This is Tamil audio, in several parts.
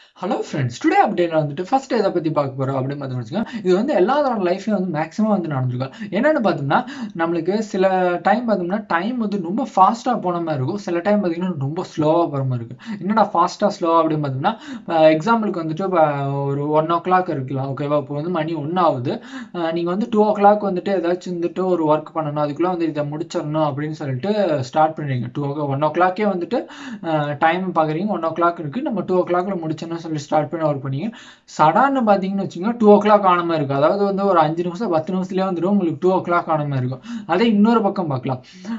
ஹலோ ஃப்ரெண்ட்ஸ் டுடே அப்டேட் வந்துட்டு ஃபர்ஸ்ட் எதை பற்றி பார்க்க போகிறோம் அப்படின்னு பார்த்தோம்னு வச்சுக்கோங்க இது வந்து எல்லாரோட லைஃப்லையும் வந்து மேக்ஸிமம் வந்து நடந்திருக்கும் என்னென்னு பார்த்தோம்னா நம்மளுக்கு சில டைம் பார்த்தோம்னா டைம் வந்து ரொம்ப ஃபாஸ்ட்டாக போன மாதிரி இருக்கும் சில டைம் பார்த்தீங்கன்னா ரொம்ப ஸ்லோவாக போகிற மாதிரி இருக்கும் என்னடா ஃபாஸ்ட்டாக ஸ்லோவாக அப்படின்னு பார்த்தோம்னா எக்ஸாம்பிளுக்கு வந்துட்டு இப்போ ஒரு ஒன் ஓ கிளாக் இருக்கலாம் ஓகேவா இப்போ வந்து மணி ஒன்று ஆகுது நீங்கள் வந்து டூ ஓ கிளாக் வந்துட்டு ஏதாச்சும் வந்துட்டு ஒரு ஒர்க் பண்ணணும் அதுக்குள்ளே வந்து இதை முடிச்சிடணும் அப்படின்னு சொல்லிட்டு ஸ்டார்ட் பண்ணுறீங்க டூ ஓ ஒன் ஓ கிளாக்கே வந்துட்டு டைம் பார்க்குறீங்க ஒன் ஓ கிளாக் இருக்குது நம்ம டூ ஓ கிளாக்ல முடிச்சோன்னு சொல்லி ஸ்டார்ட் பண்ணி ஒர்க் பண்ணீங்க சடான்னு பார்த்தீங்கன்னு வச்சுக்கோங்க டூ ஓ கிளாக் ஆன மாதிரி இருக்கும் அதாவது வந்து ஒரு அஞ்சு நிமிஷம் பத்து நிமிஷத்துலேயே வந்துடும் உங்களுக்கு டூ ஓ கிளாக் ஆன மாதிரி இருக்கும் அதே இன்னொரு பக்கம் பார்க்கலாம்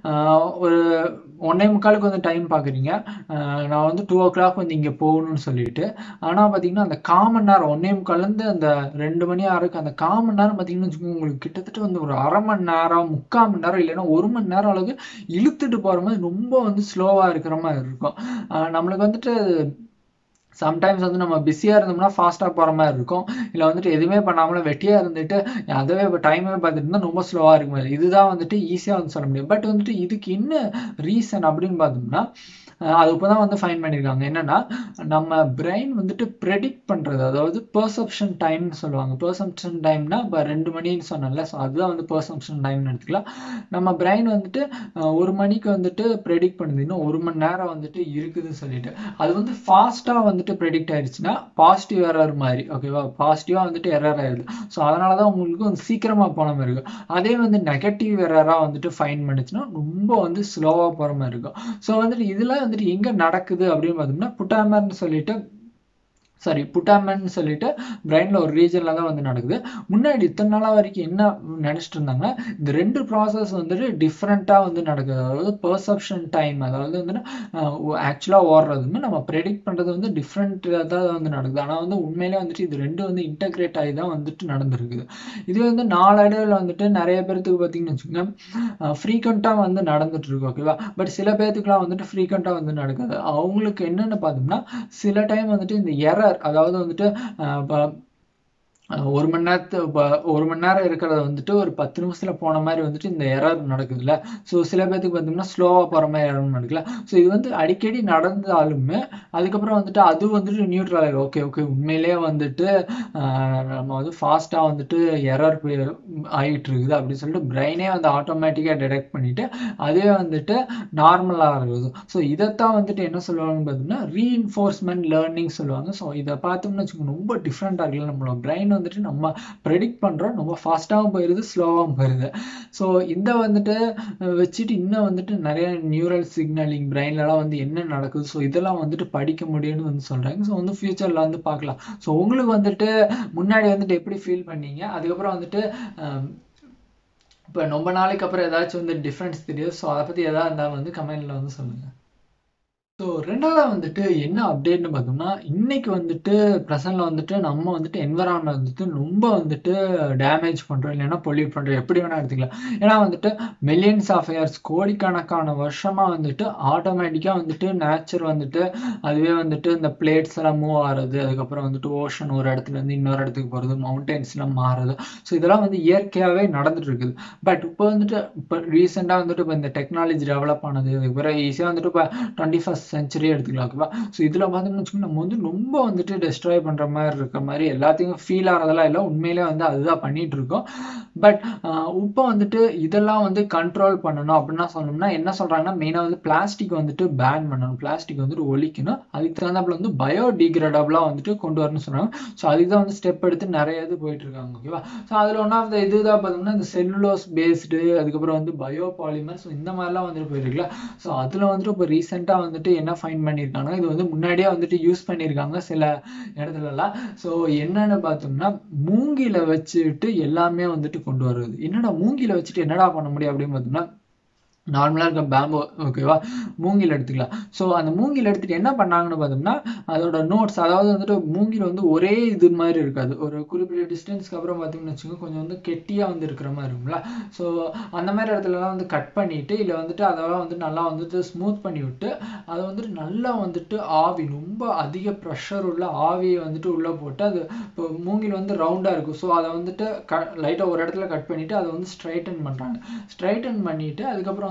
ஒரு ஒன்னே முக்காலுக்கு வந்து டைம் பார்க்குறீங்க நான் வந்து டூ ஓ கிளாக் வந்து இங்கே போகணும்னு சொல்லிட்டு ஆனால் பார்த்தீங்கன்னா அந்த காமன் நேரம் ஒன்னே முக்கால்லேருந்து அந்த ரெண்டு மணி ஆறுக்கு அந்த காமன் நேரம் பார்த்தீங்கன்னு வச்சுக்கோங்க உங்களுக்கு கிட்டத்தட்ட வந்து ஒரு அரை மணி நேரம் முக்கால் மணி நேரம் இல்லைன்னா ஒரு மணி நேரம் அளவுக்கு இழுத்துட்டு போகிற மாதிரி ரொம்ப வந்து ஸ்லோவாக இருக்கிற மாதிரி இருக்கும் நம்மளுக்கு வந்துட்டு சம்டைம்ஸ் வந்து நம்ம பிஸியாக இருந்தோம்னா ஃபாஸ்ட்டாக போகிற மாதிரி இருக்கும் இல்லை வந்துட்டு எதுவுமே பண்ணாமல வெட்டியாக இருந்துட்டு அதவே இப்போ டைமே பார்த்துட்டு இருந்தால் ரொம்ப ஸ்லோவாக இருக்கும் இதுதான் வந்துட்டு ஈஸியாக வந்து சொல்ல முடியும் பட் வந்துட்டு இதுக்கு என்ன ரீசன் அப்படின்னு பார்த்தோம்னா அது இப்போ தான் வந்து ஃபைன் பண்ணியிருக்காங்க என்னென்னா நம்ம பிரெயின் வந்துட்டு ப்ரெடிக்ட் பண்ணுறது அதாவது பர்செப்ஷன் டைம்னு சொல்லுவாங்க பர்செப்ஷன் டைம்னா இப்போ ரெண்டு மணின்னு சொன்னல ஸோ அதுதான் வந்து பர்செப்ஷன் டைம்னு எடுத்துக்கலாம் நம்ம பிரெயின் வந்துட்டு ஒரு மணிக்கு வந்துட்டு ப்ரெடிக்ட் பண்ணுது இன்னும் ஒரு மணி நேரம் வந்துட்டு இருக்குதுன்னு சொல்லிட்டு அது வந்து ஃபாஸ்ட்டாக வந்துட்டு ப்ரெடிக்ட் ஆயிடுச்சுன்னா பாசிட்டிவ் எரர் மாதிரி ஓகேவா பாசிட்டிவாக வந்துட்டு எரர் ஆயிடுது ஸோ அதனால தான் உங்களுக்கு வந்து சீக்கிரமாக போன மாதிரி இருக்கும் அதே வந்து நெகட்டிவ் எரராக வந்துட்டு ஃபைன் பண்ணுச்சுன்னா ரொம்ப வந்து ஸ்லோவாக போகிற மாதிரி இருக்கும் ஸோ வந்துட்டு இதில் வந்துட்டு எங்கே நடக்குது அப்படின்னு பார்த்தோம்னா புட்டாமர்னு சொல்லிட்டு சாரி புட்டாமன்னு சொல்லிட்டு பிரெயினில் ஒரு ரீஜனில் தான் வந்து நடக்குது முன்னாடி இத்தனை நாளாக வரைக்கும் என்ன நினச்சிட்டு இருந்தாங்கன்னா இந்த ரெண்டு ப்ராசஸ் வந்துட்டு டிஃப்ரெண்ட்டாக வந்து நடக்குது அதாவது பர்செப்ஷன் டைம் அதாவது வந்துட்டு ஆக்சுவலாக ஓடுறதுமே நம்ம ப்ரெடிக்ட் பண்ணுறது வந்து டிஃப்ரெண்ட்டாக தான் வந்து நடக்குது ஆனால் வந்து உண்மையிலே வந்துட்டு இது ரெண்டு வந்து இன்டகிரேட் ஆகி தான் வந்துட்டு நடந்திருக்குது இது வந்து நாளடைவில் வந்துட்டு நிறைய பேர்த்துக்கு பார்த்தீங்கன்னு வச்சுக்கோங்க ஃப்ரீக்வெண்ட்டாக வந்து நடந்துட்டு இருக்கு ஓகேவா பட் சில பேர்த்துக்குலாம் வந்துட்டு ஃப்ரீக்வெண்ட்டாக வந்து நடக்குது அவங்களுக்கு என்னென்னு பார்த்தோம்னா சில டைம் வந்துட்டு இந்த எரர் அதாவது வந்துட்டு ஒரு மணி நேரத்து ஒரு மணி நேரம் இருக்கிறத வந்துட்டு ஒரு பத்து நிமிஷத்துல போன மாதிரி வந்துட்டு இந்த எரர் நடக்குதுல்ல ஸோ சில பேர்த்துக்கு பார்த்தோம்னா ஸ்லோவாக போகிற மாதிரி எரர் நடக்கல ஸோ இது வந்து அடிக்கடி நடந்தாலுமே அதுக்கப்புறம் வந்துட்டு அது வந்துட்டு நியூட்ரல் ஆகிடும் ஓகே ஓகே உண்மையிலேயே வந்துட்டு நம்ம வந்து ஃபாஸ்ட்டாக வந்துட்டு எரர் ஆகிட்டு இருக்குது அப்படின்னு சொல்லிட்டு பிரெயினே வந்து ஆட்டோமேட்டிக்காக டிடெக்ட் பண்ணிட்டு அதே வந்துட்டு நார்மலாக இருக்குது ஸோ இதைத்தான் வந்துட்டு என்ன சொல்லுவாங்கன்னு பார்த்தோம்னா ரீஇன்ஃபோர்ஸ்மெண்ட் லேர்னிங் சொல்லுவாங்க ஸோ இதை பார்த்தோம்னு வச்சுக்கோங்க ரொம்ப டிஃப்ரெண்ட்டாக இருக்குல்ல நம்மளோட பிரெயின் வந்துட்டு நம்ம ப்ரெடிக்ட் பண்ணுறோம் ரொம்ப ஃபாஸ்ட்டாகவும் போயிடுது ஸ்லோவாகவும் போயிடுது ஸோ இந்த வந்துட்டு வச்சுட்டு இன்னும் வந்துட்டு நிறைய நியூரல் சிக்னலிங் பிரெயின்லலாம் வந்து என்ன நடக்குது ஸோ இதெல்லாம் வந்துட்டு படிக்க முடியும்னு வந்து சொல்கிறாங்க ஸோ வந்து ஃப்யூச்சரில் வந்து பார்க்கலாம் ஸோ உங்களுக்கு வந்துட்டு முன்னாடி வந்துட்டு எப்படி ஃபீல் பண்ணீங்க அதுக்கப்புறம் வந்துட்டு இப்போ ரொம்ப நாளைக்கு அப்புறம் ஏதாச்சும் வந்து டிஃப்ரென்ஸ் தெரியும் ஸோ அதை பற்றி எதாவது இருந்தால் வந்து கமெண்டில் வந்து சொல்லுங்கள் ஸோ ரெண்டாவது வந்துட்டு என்ன அப்டேட்னு பார்த்தோம்னா இன்னைக்கு வந்துட்டு ப்ரெசண்டில் வந்துட்டு நம்ம வந்துட்டு என்வரான்மெண்ட் வந்துட்டு ரொம்ப வந்துட்டு டேமேஜ் பண்ணுறோம் இல்லைன்னா பொல்யூட் பண்ணுறோம் எப்படி வேணால் எடுத்துக்கலாம் ஏன்னா வந்துட்டு மில்லியன்ஸ் ஆஃப் இயர்ஸ் கோடிக்கணக்கான வருஷமாக வந்துட்டு ஆட்டோமேட்டிக்காக வந்துட்டு நேச்சர் வந்துட்டு அதுவே வந்துட்டு இந்த பிளேட்ஸ் எல்லாம் மூவ் ஆகிறது அதுக்கப்புறம் வந்துட்டு ஓஷன் ஒரு இடத்துலேருந்து இன்னொரு இடத்துக்கு போகிறது மவுண்டன்ஸ்லாம் மாறுறது ஸோ இதெல்லாம் வந்து இயற்கையாகவே நடந்துட்டு இருக்குது பட் இப்போ வந்துட்டு இப்போ ரீசெண்டாக வந்துட்டு இப்போ இந்த டெக்னாலஜி டெவலப் ஆனது அதுக்கப்புறம் ஈஸியாக வந்துட்டு இப்போ டுவெண்ட்டி ஃபஸ்ட் சென்ச்சுரியே எடுத்துக்கலாம் ஓகேவா ஸோ இதில் பார்த்தோம்னு வச்சுக்கோங்க நம்ம வந்து ரொம்ப வந்துட்டு டெஸ்ட்ராய் பண்ணுற மாதிரி இருக்க மாதிரி எல்லாத்தையும் ஃபீல் ஆகிறதெல்லாம் இல்லை உண்மையிலே வந்து அதுதான் பண்ணிட்டு இருக்கோம் பட் இப்போ வந்துட்டு இதெல்லாம் வந்து கண்ட்ரோல் பண்ணணும் அப்படின்னா சொல்லணும்னா என்ன சொல்கிறாங்கன்னா மெயினாக வந்து பிளாஸ்டிக் வந்துட்டு பேன் பண்ணணும் பிளாஸ்டிக் வந்துட்டு ஒழிக்கணும் அதுக்கு தகுந்தாப்புல வந்து பயோடிகிரேடபிளாக வந்துட்டு கொண்டு வரணும்னு சொன்னாங்க ஸோ அதுக்கு தான் வந்து ஸ்டெப் எடுத்து நிறைய இது போயிட்டு இருக்காங்க ஓகேவா ஸோ அதில் ஒன் ஆஃப் த இதுதான் பார்த்தோம்னா இந்த செல்லுலோஸ் பேஸ்டு அதுக்கப்புறம் வந்து பயோ பாலிமர் ஸோ இந்த மாதிரிலாம் வந்துட்டு போயிருக்குல்ல ஸோ அதில் வந்துட்டு இப்போ ரீசெண்டாக வந்துட்டு என்ன ஃபைன் பண்ணியிருக்காங்க இது வந்து முன்னாடியே வந்துட்டு யூஸ் பண்ணியிருக்காங்க சில இடத்துலலாம் ஸோ என்னன்னு பார்த்தோம்னா மூங்கில வச்சுட்டு எல்லாமே வந்துட்டு கொண்டு வருது என்னடா மூங்கில வச்சுட்டு என்னடா பண்ண முடியும் அப்படின்னு பார்த்தோம்னா நார்மலாக இருக்க பேம்போ ஓகேவா மூங்கில் எடுத்துக்கலாம் ஸோ அந்த மூங்கில் எடுத்துகிட்டு என்ன பண்ணாங்கன்னு பார்த்தோம்னா அதோட நோட்ஸ் அதாவது வந்துட்டு மூங்கில் வந்து ஒரே இது மாதிரி இருக்காது ஒரு குறிப்பிட்ட டிஸ்டன்ஸ்க்கு அப்புறம் பார்த்தீங்கன்னு வச்சுக்கோங்க கொஞ்சம் வந்து கெட்டியாக வந்து இருக்கிற மாதிரி இருக்கும்ல ஸோ அந்த மாதிரி இடத்துலலாம் வந்து கட் பண்ணிவிட்டு இல்லை வந்துட்டு அதெல்லாம் வந்து நல்லா வந்துட்டு ஸ்மூத் பண்ணி விட்டு அதை வந்துட்டு நல்லா வந்துட்டு ஆவி ரொம்ப அதிக ப்ரெஷர் உள்ள ஆவியை வந்துட்டு உள்ளே போட்டு அது இப்போ மூங்கில் வந்து ரவுண்டாக இருக்கும் ஸோ அதை வந்துட்டு க லைட்டாக ஒரு இடத்துல கட் பண்ணிவிட்டு அதை வந்து ஸ்ட்ரைட்டன் பண்ணுறாங்க ஸ்ட்ரைட்டன் பண்ணிவிட்டு அதுக்கப்புறம்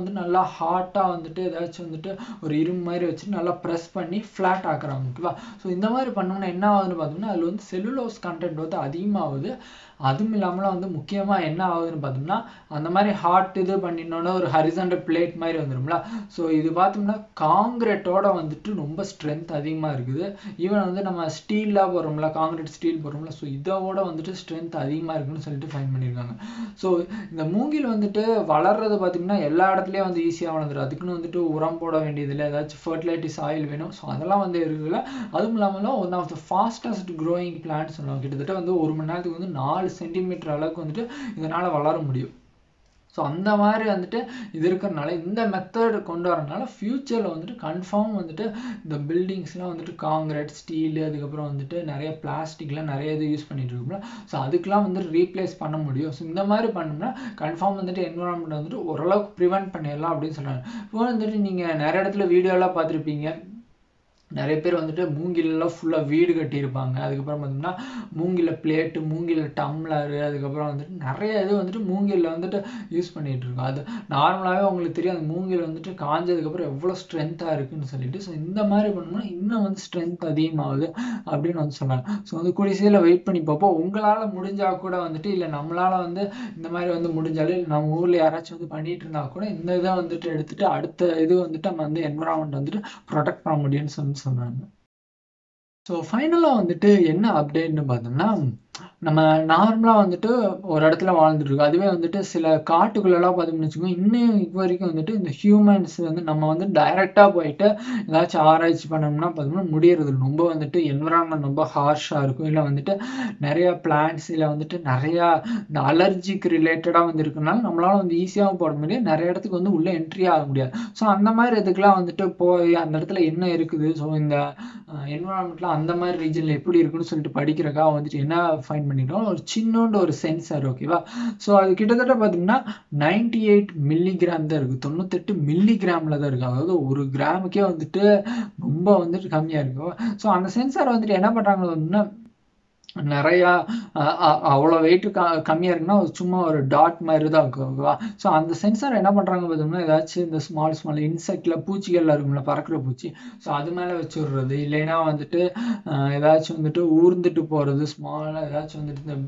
வந்து நல்லா ஹாட்டாக வந்துட்டு ஏதாச்சும் வந்துட்டு ஒரு இரும்பு மாதிரி வச்சுட்டு நல்லா ப்ரெஸ் பண்ணி ஃப்ளாட் ஆக்குறாங்க ஓகேவா ஸோ இந்த மாதிரி பண்ணோம்னா என்ன ஆகுதுன்னு பார்த்தோம்னா அதில் வந்து செல்லுலோஸ் கண்டென்ட் வந்து அதிகமாகுது அதுவும் இல்லாமல் வந்து முக்கியமாக என்ன ஆகுதுன்னு பார்த்தோம்னா அந்த மாதிரி ஹாட் இது பண்ணினோன்னா ஒரு ஹரிசண்டல் பிளேட் மாதிரி வந்துடும்ல ஸோ இது பார்த்தோம்னா காங்கிரீட்டோட வந்துட்டு ரொம்ப ஸ்ட்ரென்த் அதிகமாக இருக்குது ஈவன் வந்து நம்ம ஸ்டீலாக போடுறோம்ல காங்கிரீட் ஸ்டீல் போடுறோம்ல ஸோ இதோட வந்துட்டு ஸ்ட்ரென்த் அதிகமாக இருக்குன்னு சொல்லிட்டு ஃபைன் பண்ணியிருக்காங்க ஸோ இந்த மூங்கில் வந்துட்டு வளர்றது பார்த்தீங்கன்னா எல்லா இடத்துலையும் வந்து ஈஸியாக வளர்ந்துடும் அதுக்குன்னு வந்துட்டு உரம் போட வேண்டியதில்லை ஏதாச்சும் ஃபர்டிலைட்டிஸ் ஆயில் வேணும் ஸோ அதெல்லாம் வந்து இருக்குல்ல அதுவும் இல்லாமல் one of the fastest growing plant சொல்லுவாங்க கிட்டத்தட்ட வந்து ஒரு மணி நேரத்துக்கு வந்து நாலு சென்டிமீட்டர் அளவுக்கு வந்துட்டு இதனால் வளர முடியும் ஸோ அந்த மாதிரி வந்துட்டு இது இருக்கிறனால இந்த மெத்தட் கொண்டு வரனால ஃப்யூச்சரில் வந்துட்டு கன்ஃபார்ம் வந்துட்டு இந்த பில்டிங்ஸ்லாம் வந்துட்டு காங்கிரீட் ஸ்டீலு அதுக்கப்புறம் வந்துட்டு நிறைய பிளாஸ்டிக்லாம் நிறைய இது யூஸ் பண்ணிட்டு இருக்கோம்ல ஸோ அதுக்கெலாம் வந்து ரீப்ளேஸ் பண்ண முடியும் ஸோ இந்த மாதிரி பண்ணோம்னா கன்ஃபார்ம் வந்துட்டு என்விரான்மெண்ட் வந்துட்டு ஓரளவுக்கு ப்ரிவென்ட் பண்ணிடலாம் அப்படின்னு சொல்கிறாங்க இப்போ வந்துட்டு நீங்கள் நிறைய இடத்துல வீடியோலாம் பார்த்துருப்பீங்க நிறைய பேர் வந்துட்டு மூங்கிலெல்லாம் ஃபுல்லாக வீடு கட்டியிருப்பாங்க அதுக்கப்புறம் பார்த்தோம்னா மூங்கில பிளேட்டு மூங்கில டம்ளரு அதுக்கப்புறம் வந்துட்டு நிறைய இது வந்துட்டு மூங்கிலில் வந்துட்டு யூஸ் பண்ணிகிட்டு இருக்கோம் அது நார்மலாகவே உங்களுக்கு தெரியும் அந்த மூங்கில் வந்துட்டு காஞ்சதுக்கப்புறம் எவ்வளோ ஸ்ட்ரென்த்தாக இருக்குன்னு சொல்லிட்டு ஸோ இந்த மாதிரி பண்ணோம்னா இன்னும் வந்து ஸ்ட்ரென்த் அதிகமாகுது அப்படின்னு வந்து சொன்னாங்க ஸோ வந்து குடிசையில் வெயிட் பண்ணி பார்ப்போம் உங்களால் முடிஞ்சால் கூட வந்துட்டு இல்லை நம்மளால் வந்து இந்த மாதிரி வந்து முடிஞ்சாலும் இல்லை நம்ம ஊரில் யாராச்சும் வந்து பண்ணிட்டு இருந்தால் கூட இந்த இதை வந்துட்டு எடுத்துட்டு அடுத்த இது வந்துட்டு நம்ம வந்து என்வரான்மெண்ட் வந்துட்டு ப்ரொடெக்ட் பண்ண முடியும்னு சொல்லி சொன்னாங்க ஸோ ஃபைனலாக வந்துட்டு என்ன அப்டேட்னு பார்த்தோம்னா நம்ம நார்மலாக வந்துட்டு ஒரு இடத்துல வாழ்ந்துட்டு இருக்கோம் அதுவே வந்துட்டு சில காட்டுக்குள்ளெல்லாம் பார்த்தோம்னு வச்சுக்கோங்க இன்னும் இப்போ வரைக்கும் வந்துட்டு இந்த ஹியூமன்ஸ் வந்து நம்ம வந்து டைரெக்டாக போயிட்டு ஏதாச்சும் ஆராய்ச்சி பண்ணோம்னா பார்த்தோம்னா முடியறது ரொம்ப வந்துட்டு என்விரான்மெண்ட் ரொம்ப ஹார்ஷாக இருக்கும் இல்லை வந்துட்டு நிறைய பிளான்ட்ஸ் இல்லை வந்துட்டு நிறையா இந்த அலர்ஜிக்கு ரிலேட்டடாக வந்து இருக்கனால நம்மளால வந்து ஈஸியாகவும் போட முடியாது நிறைய இடத்துக்கு வந்து உள்ளே என்ட்ரி ஆக முடியாது ஸோ அந்த மாதிரி இதுக்கெல்லாம் வந்துட்டு போய் அந்த இடத்துல என்ன இருக்குது ஸோ இந்த என்விரான்மெண்ட்லாம் அந்த மாதிரி ரீஜனில் எப்படி இருக்குன்னு சொல்லிட்டு படிக்கிறக்கா வந்துட்டு என்ன ஃபைன் பண்ணிட்டோம் ஒரு சின்னோண்டு ஒரு சென்சார் ஓகேவா ஸோ அது கிட்டத்தட்ட பார்த்தீங்கன்னா நைன்டி எயிட் மில்லிகிராம் தான் இருக்குது தொண்ணூத்தெட்டு மில்லிகிராமில் தான் இருக்குது அதாவது ஒரு கிராமுக்கே வந்துட்டு ரொம்ப வந்துட்டு கம்மியாக இருக்கும் ஸோ அந்த சென்சார் வந்துட்டு என்ன பண்ணுறாங்க அப்படின்னா நிறையா அவ்வளோ வெயிட் க கம்மியாக இருக்குன்னா சும்மா ஒரு டாட் மாதிரி தான் இருக்கும் ஓகேவா ஸோ அந்த சென்சார் என்ன பண்ணுறாங்க பார்த்தோம்னா ஏதாச்சும் இந்த ஸ்மால் ஸ்மால் இன்செக்டில் பூச்சிகள்லாம் இருக்கும்ல பறக்கிற பூச்சி ஸோ அது மேலே வச்சு விட்றது இல்லைன்னா வந்துட்டு ஏதாச்சும் வந்துட்டு ஊர்ந்துட்டு போகிறது ஸ்மாலாக ஏதாச்சும் வந்துட்டு இந்த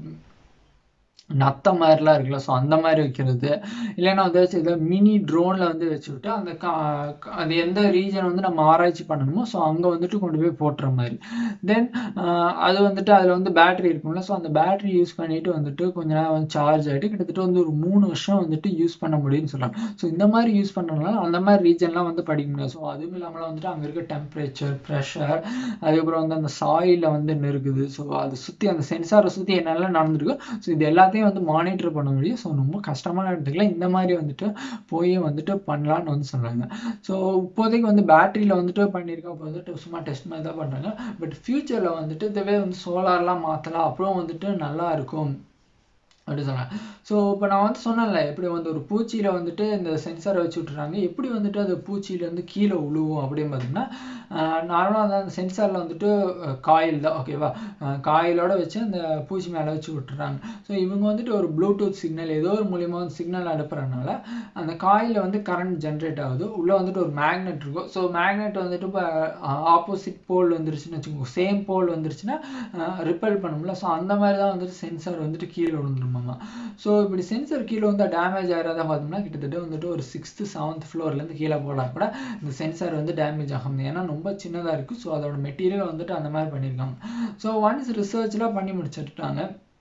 நத்த மாதிரிலாம் இருக்குல்ல ஸோ அந்த மாதிரி வைக்கிறது இல்லைன்னா ஏதாச்சும் ஏதாவது மினி ட்ரோனில் வந்து வச்சு விட்டு அந்த கா அது எந்த ரீஜன் வந்து நம்ம ஆராய்ச்சி பண்ணணுமோ ஸோ அங்கே வந்துட்டு கொண்டு போய் போட்டுற மாதிரி தென் அது வந்துட்டு அதில் வந்து பேட்டரி இருக்கும்ல ஸோ அந்த பேட்டரி யூஸ் பண்ணிட்டு வந்துட்டு கொஞ்ச நேரம் வந்து சார்ஜ் ஆகிட்டு கிட்டத்தட்ட வந்து ஒரு மூணு வருஷம் வந்துட்டு யூஸ் பண்ண முடியும்னு சொல்கிறாங்க ஸோ இந்த மாதிரி யூஸ் பண்ணுறதுனால அந்த மாதிரி ரீஜன்லாம் வந்து படிக்க முடியாது ஸோ அதுவும் இல்லாமல் வந்துட்டு அங்கே இருக்க டெம்பரேச்சர் ப்ரெஷர் அதுக்கப்புறம் வந்து அந்த சாயிலில் வந்து என்ன இருக்குது ஸோ அதை சுற்றி அந்த சென்சாரை சுற்றி என்னெல்லாம் நடந்திருக்கு ஸோ இது எல்லாத்தையும் எல்லாத்தையும் வந்து மானிட்டர் பண்ண முடியும் ஸோ ரொம்ப கஷ்டமான இடத்துக்குல இந்த மாதிரி வந்துட்டு போய் வந்துட்டு பண்ணலான்னு வந்து சொல்கிறாங்க ஸோ இப்போதைக்கு வந்து பேட்டரியில் வந்துட்டு பண்ணியிருக்கோம் இப்போ வந்துட்டு சும்மா டெஸ்ட் மாதிரி தான் பண்ணுறாங்க பட் ஃப்யூச்சரில் வந்துட்டு இதுவே வந்து சோலார்லாம் மாற்றலாம் அப்புறம் வந்துட்டு நல்லா இருக்கும் அப்படி சொன்னேன் ஸோ இப்போ நான் வந்து சொன்னேன்ல எப்படி வந்து ஒரு பூச்சியில் வந்துட்டு இந்த சென்சாரை வச்சு விட்டுறாங்க எப்படி வந்துட்டு அது பூச்சியிலேருந்து கீழே விழுவும் அப்படின்னு பார்த்தீங்கன்னா நார்மலாக அந்த சென்சாரில் வந்துட்டு காயில் தான் ஓகேவா காயிலோட வச்சு அந்த பூச்சி மேலே வச்சு விட்டுறாங்க ஸோ இவங்க வந்துட்டு ஒரு ப்ளூடூத் சிக்னல் ஏதோ ஒரு மூலியமாக வந்து சிக்னல் அனுப்புறதுனால அந்த காயில் வந்து கரண்ட் ஜென்ரேட் ஆகுது உள்ளே வந்துட்டு ஒரு மேக்னெட் இருக்கும் ஸோ மேக்னெட் வந்துட்டு இப்போ ஆப்போசிட் போல் வந்துருச்சுன்னு வச்சுக்கோங்க சேம் போல் வந்துருச்சுன்னா ரிப்பல் பண்ணும்ல ஸோ அந்த மாதிரி தான் வந்துட்டு சென்சார் வந்துட்டு கீழே விழுந்துருமாமா ஸோ இப்படி சென்சர் கீழே வந்து டேமேஜ் ஆகிறதா பார்த்தோம்னா கிட்டத்தட்ட வந்துட்டு ஒரு சிக்ஸ்த்து செவன்த் ஃப்ளோர்லேருந்து கீழே போனால் கூட இந்த சென்சார் வந்து டேமேஜ் ஆகும் ஏன்னா ரொம்ப சின்னதாக இருக்குது ஸோ அதோட மெட்டீரியல் வந்துட்டு அந்த மாதிரி பண்ணியிருக்காங்க ஸோ ஒன்ஸ் ரிசர்ச்லாம் பண்ணி முடிச்சுட்டாங்க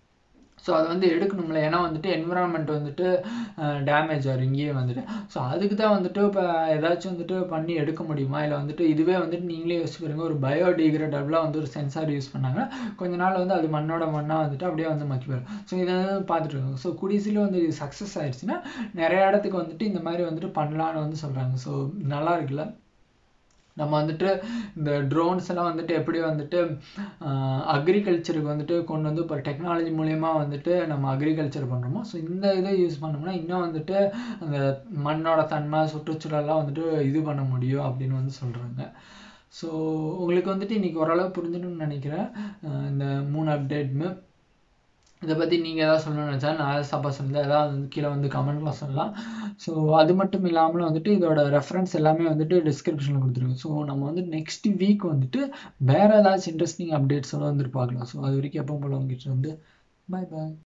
ஸோ அதை வந்து எடுக்கணும்ல ஏன்னா வந்துட்டு என்விரான்மெண்ட் வந்துட்டு டேமேஜ் ஆகும் இங்கேயே வந்துட்டு ஸோ அதுக்கு தான் வந்துட்டு இப்போ ஏதாச்சும் வந்துட்டு பண்ணி எடுக்க முடியுமா இல்லை வந்துட்டு இதுவே வந்துட்டு நீங்களே யோசிச்சு பாருங்க ஒரு பயோடிகிரேடபிளாக வந்து ஒரு சென்சார் யூஸ் பண்ணாங்க கொஞ்ச நாள் வந்து அது மண்ணோட மண்ணாக வந்துட்டு அப்படியே வந்து மக்கி வரும் ஸோ இதை பார்த்துட்டு இருக்காங்க ஸோ குடிசில் வந்து இது சக்ஸஸ் ஆயிடுச்சுன்னா நிறைய இடத்துக்கு வந்துட்டு இந்த மாதிரி வந்துட்டு பண்ணலான்னு வந்து சொல்கிறாங்க ஸோ நல்லா இருக்குல்ல நம்ம வந்துட்டு இந்த ட்ரோன்ஸ் எல்லாம் வந்துட்டு எப்படி வந்துட்டு அக்ரிகல்ச்சருக்கு வந்துட்டு கொண்டு வந்து இப்போ டெக்னாலஜி மூலயமா வந்துட்டு நம்ம அக்ரிகல்ச்சர் பண்ணுறோமோ ஸோ இந்த இதை யூஸ் பண்ணோம்னா இன்னும் வந்துட்டு அந்த மண்ணோட தன்மை சுற்றுச்சூழல்லாம் வந்துட்டு இது பண்ண முடியும் அப்படின்னு வந்து சொல்கிறாங்க ஸோ உங்களுக்கு வந்துட்டு இன்றைக்கி ஓரளவு புரிஞ்சிடும்னு நினைக்கிறேன் இந்த மூணு அப்டேட்மே இதை பற்றி நீங்கள் ஏதாவது சொல்லணும்னு நினச்சா நான் ஏதாவது சப்பா சொன்னது ஏதாவது வந்து கீழே வந்து கமெண்ட்ல சொல்லலாம் ஸோ அது மட்டும் இல்லாமல் வந்துட்டு இதோட ரெஃபரன்ஸ் எல்லாமே வந்துட்டு டிஸ்கிரிப்ஷனில் கொடுத்துருக்கோம் ஸோ நம்ம வந்து நெக்ஸ்ட் வீக் வந்துட்டு வேறு ஏதாச்சும் இன்ட்ரெஸ்டிங் அப்டேட்ஸோட வந்துட்டு பார்க்கலாம் ஸோ அது வரைக்கும் எப்போ போல உங்ககிட்ட வந்து பாய் பாய்